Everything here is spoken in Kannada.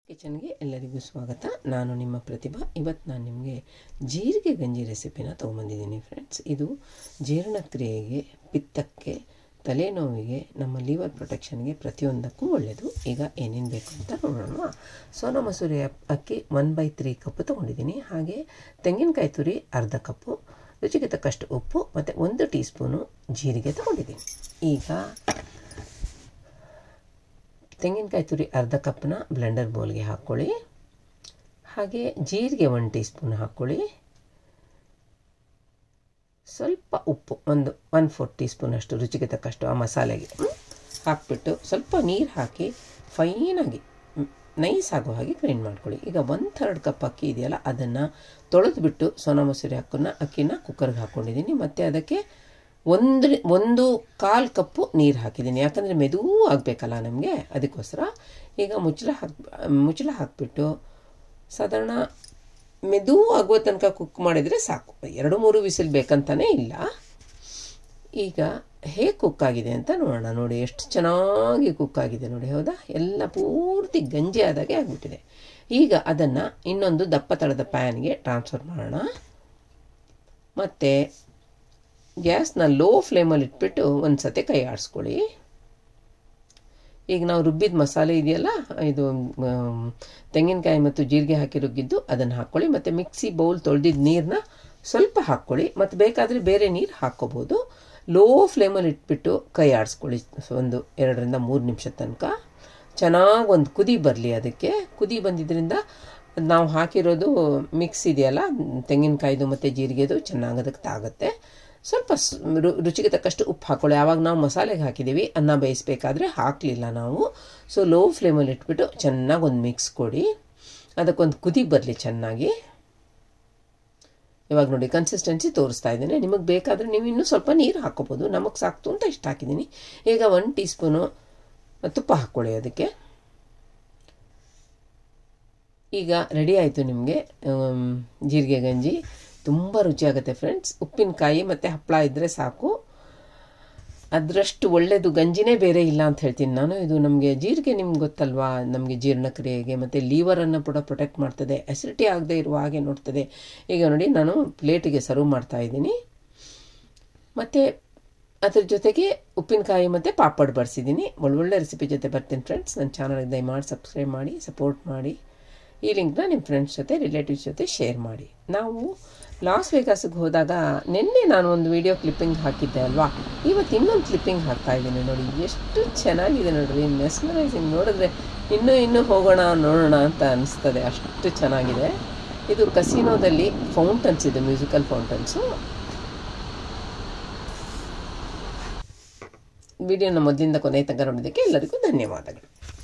ಕಿಚನ್ಗೆ ಎಲ್ಲರಿಗೂ ಸ್ವಾಗತ ನಾನು ನಿಮ್ಮ ಪ್ರತಿಭಾ ಇವತ್ತು ನಾನು ನಿಮಗೆ ಜೀರಿಗೆ ಗಂಜಿ ರೆಸಿಪಿನ ತೊಗೊಂಬಂದಿದ್ದೀನಿ ಫ್ರೆಂಡ್ಸ್ ಇದು ಜೀರ್ಣಕ್ರಿಯೆಗೆ ಪಿತ್ತಕ್ಕೆ ತಲೆನೋವಿಗೆ ನಮ್ಮ ಲಿವರ್ ಪ್ರೊಟೆಕ್ಷನ್ಗೆ ಪ್ರತಿಯೊಂದಕ್ಕೂ ಒಳ್ಳೆಯದು ಈಗ ಏನೇನು ಬೇಕು ಅಂತ ನೋಡೋಣ ಸೋನಾ ಮಸೂರಿ ಅಕ್ಕಿ ಒನ್ ಬೈ ತ್ರೀ ಕಪ್ಪು ತೊಗೊಂಡಿದ್ದೀನಿ ಹಾಗೆ ತೆಂಗಿನಕಾಯಿ ತುರಿ ಅರ್ಧ ಕಪ್ಪು ರುಚಿಗೆ ತಕ್ಕಷ್ಟು ಉಪ್ಪು ಮತ್ತು ಒಂದು ಟೀ ಸ್ಪೂನು ಜೀರಿಗೆ ತೊಗೊಂಡಿದ್ದೀನಿ ಈಗ ತೆಂಗಿನಕಾಯಿ ತುರಿ ಅರ್ಧ ಕಪ್ನ ಬ್ಲೆಂಡರ್ ಬೌಲ್ಗೆ ಹಾಕ್ಕೊಳ್ಳಿ ಹಾಗೆ ಜೀರಿಗೆ ಒನ್ ಟೀ ಸ್ಪೂನ್ ಹಾಕ್ಕೊಳ್ಳಿ ಸ್ವಲ್ಪ ಉಪ್ಪು ಒಂದು ಒನ್ ಫೋರ್ ಟೀ ಸ್ಪೂನ್ ಅಷ್ಟು ರುಚಿಗೆ ತಕ್ಕಷ್ಟು ಆ ಮಸಾಲೆಗೆ ಹಾಕಿಬಿಟ್ಟು ಸ್ವಲ್ಪ ನೀರು ಹಾಕಿ ಫೈನಾಗಿ ನೈಸ್ ಆಗೋ ಹಾಗೆ ಗ್ರೈಂಡ್ ಮಾಡ್ಕೊಳ್ಳಿ ಈಗ ಒನ್ ಥರ್ಡ್ ಕಪ್ ಅಕ್ಕಿ ಇದೆಯಲ್ಲ ಅದನ್ನು ತೊಳೆದ್ಬಿಟ್ಟು ಸೋನಾ ಮಸೂರಿ ಹಾಕನ್ನ ಅಕ್ಕಿನ ಕುಕ್ಕರ್ಗೆ ಹಾಕ್ಕೊಂಡಿದ್ದೀನಿ ಮತ್ತು ಅದಕ್ಕೆ ಒಂದು ಒಂದು ಕಾಲು ಕಪ್ಪು ನೀರು ಹಾಕಿದ್ದೀನಿ ಯಾಕಂದರೆ ಮೆದು ಆಗಬೇಕಲ್ಲ ನಮಗೆ ಅದಕ್ಕೋಸ್ಕರ ಈಗ ಮುಚ್ಚಳ ಹಾಕಿ ಮುಚ್ಚಳ ಹಾಕಿಬಿಟ್ಟು ಸಾಧಾರಣ ಮೆದು ಆಗುವ ತನಕ ಕುಕ್ ಮಾಡಿದರೆ ಸಾಕು ಎರಡು ಮೂರು ವಿಸಿಲ್ ಬೇಕಂತಲೇ ಇಲ್ಲ ಈಗ ಹೇಗೆ ಕುಕ್ ಆಗಿದೆ ಅಂತ ನೋಡೋಣ ನೋಡಿ ಎಷ್ಟು ಚೆನ್ನಾಗಿ ಕುಕ್ ಆಗಿದೆ ನೋಡಿ ಹೌದಾ ಎಲ್ಲ ಪೂರ್ತಿ ಗಂಜಿ ಆದಾಗೆ ಆಗಿಬಿಟ್ಟಿದೆ ಈಗ ಅದನ್ನು ಇನ್ನೊಂದು ದಪ್ಪ ತಳದ ಪ್ಯಾನ್ಗೆ ಟ್ರಾನ್ಸ್ಫರ್ ಮಾಡೋಣ ಮತ್ತು ಗ್ಯಾಸ್ನ ಲೋ ಫ್ಲೇಮಲ್ಲಿ ಇಟ್ಬಿಟ್ಟು ಒಂದು ಸತಿ ಕೈ ಆಡಿಸ್ಕೊಳ್ಳಿ ಈಗ ನಾವು ರುಬ್ಬಿದ ಮಸಾಲೆ ಇದೆಯಲ್ಲ ಇದು ತೆಂಗಿನಕಾಯಿ ಮತ್ತು ಜೀರಿಗೆ ಹಾಕಿ ರುಬ್ಬಿದ್ದು ಅದನ್ನು ಹಾಕ್ಕೊಳ್ಳಿ ಮತ್ತು ಮಿಕ್ಸಿ ಬೌಲ್ ತೊಳೆದಿದ್ದ ನೀರನ್ನ ಸ್ವಲ್ಪ ಹಾಕ್ಕೊಳ್ಳಿ ಮತ್ತು ಬೇಕಾದರೆ ಬೇರೆ ನೀರು ಹಾಕ್ಕೋಬೋದು ಲೋ ಫ್ಲೇಮಲ್ಲಿ ಇಟ್ಬಿಟ್ಟು ಕೈ ಆಡಿಸ್ಕೊಳ್ಳಿ ಒಂದು ಎರಡರಿಂದ ಮೂರು ನಿಮಿಷ ತನಕ ಚೆನ್ನಾಗಿ ಒಂದು ಕುದಿ ಬರಲಿ ಅದಕ್ಕೆ ಕುದಿ ಬಂದಿದ್ದರಿಂದ ನಾವು ಹಾಕಿರೋದು ಮಿಕ್ಸ್ ಇದೆಯಲ್ಲ ತೆಂಗಿನಕಾಯ್ದು ಮತ್ತು ಜೀರಿಗೆದು ಚೆನ್ನಾಗಿ ಅದಕ್ಕೆ ತಾಗುತ್ತೆ ಸ್ವಲ್ಪ ರುಚಿಗೆ ತಕ್ಕಷ್ಟು ಉಪ್ಪು ಹಾಕ್ಕೊಳ್ಳಿ ಆವಾಗ ನಾವು ಮಸಾಲೆಗೆ ಹಾಕಿದ್ದೀವಿ ಅನ್ನ ಬೇಯಿಸ್ಬೇಕಾದ್ರೆ ಹಾಕಲಿಲ್ಲ ನಾವು ಸೊ ಲೋ ಫ್ಲೇಮಲ್ಲಿ ಇಟ್ಬಿಟ್ಟು ಚೆನ್ನಾಗಿ ಒಂದು ಮಿಕ್ಸ್ ಕೊಡಿ ಅದಕ್ಕೊಂದು ಕುದಿ ಬರಲಿ ಚೆನ್ನಾಗಿ ಇವಾಗ ನೋಡಿ ಕನ್ಸಿಸ್ಟೆನ್ಸಿ ತೋರಿಸ್ತಾ ಇದ್ದೀನಿ ನಿಮಗೆ ಬೇಕಾದರೆ ನೀವು ಇನ್ನೂ ಸ್ವಲ್ಪ ನೀರು ಹಾಕ್ಕೋಬೋದು ನಮಗೆ ಸಾಕ್ತು ಅಂತ ಇಷ್ಟ ಹಾಕಿದ್ದೀನಿ ಈಗ ಒನ್ ಟೀ ಸ್ಪೂನು ತುಪ್ಪ ಹಾಕ್ಕೊಳ್ಳಿ ಅದಕ್ಕೆ ಈಗ ರೆಡಿ ಆಯಿತು ನಿಮಗೆ ಜೀರಿಗೆ ಗಂಜಿ ತುಂಬ ರುಚಿಯಾಗುತ್ತೆ ಫ್ರೆಂಡ್ಸ್ ಉಪ್ಪಿನಕಾಯಿ ಮತ್ತು ಹಪ್ಪಳ ಇದ್ದರೆ ಸಾಕು ಅದರಷ್ಟು ಒಳ್ಳೆಯದು ಗಂಜಿನೇ ಬೇರೆ ಇಲ್ಲ ಅಂತ ಹೇಳ್ತೀನಿ ನಾನು ಇದು ನಮಗೆ ಜೀರಿಗೆ ನಿಮ್ಗೆ ಗೊತ್ತಲ್ವಾ ನಮಗೆ ಜೀರ್ಣಕ್ರಿಯೆಗೆ ಮತ್ತು ಲೀವರನ್ನು ಕೂಡ ಪ್ರೊಟೆಕ್ಟ್ ಮಾಡ್ತದೆ ಅಸಿಡಿಟಿ ಆಗದೆ ಇರುವ ಹಾಗೆ ನೋಡ್ತದೆ ಈಗ ನೋಡಿ ನಾನು ಪ್ಲೇಟಿಗೆ ಸರ್ವ್ ಮಾಡ್ತಾ ಇದ್ದೀನಿ ಮತ್ತು ಅದ್ರ ಜೊತೆಗೆ ಉಪ್ಪಿನಕಾಯಿ ಮತ್ತು ಪಾಪಡ್ ಬಡಿಸಿದ್ದೀನಿ ಒಳ್ಳೊಳ್ಳೆ ರೆಸಿಪಿ ಜೊತೆ ಬರ್ತೀನಿ ಫ್ರೆಂಡ್ಸ್ ನನ್ನ ಚಾನಲ್ಗೆ ದಯಮಾಡಿ ಸಬ್ಸ್ಕ್ರೈಬ್ ಮಾಡಿ ಸಪೋರ್ಟ್ ಮಾಡಿ ಈ ಲಿಂಕ್ನ ನಿಮ್ಮ ಫ್ರೆಂಡ್ಸ್ ಜೊತೆ ರಿಲೇಟಿವ್ಸ್ ಜೊತೆ ಶೇರ್ ಮಾಡಿ ನಾವು ಲಾಸ್ ವೇಗಾಸ್ಗೆ ಹೋದಾಗ ನಿನ್ನೆ ನಾನು ಒಂದು ವಿಡಿಯೋ ಕ್ಲಿಪ್ಪಿಂಗ್ ಹಾಕಿದ್ದೆ ಅಲ್ವಾ ಇವತ್ತು ಇನ್ನೊಂದು ಕ್ಲಿಪ್ಪಿಂಗ್ ಹಾಕ್ತಾ ಇದ್ದೀನಿ ನೋಡಿ ಎಷ್ಟು ಚೆನ್ನಾಗಿದೆ ನೋಡ್ರಿ ಮೆಸ್ಮರೈಸಿಂಗ್ ನೋಡಿದ್ರೆ ಇನ್ನೂ ಇನ್ನೂ ಹೋಗೋಣ ನೋಡೋಣ ಅಂತ ಅನಿಸ್ತದೆ ಅಷ್ಟು ಚೆನ್ನಾಗಿದೆ ಇದು ಕಸಿನೋದಲ್ಲಿ ಫೌಂಟನ್ಸ್ ಇದೆ ಮ್ಯೂಸಿಕಲ್ ಫೌಂಟನ್ಸು ವಿಡಿಯೋನ ಮೊದಲಿಂದ ಕೊನೆ ತನಕ ನೋಡೋದಕ್ಕೆ ಎಲ್ಲರಿಗೂ ಧನ್ಯವಾದಗಳು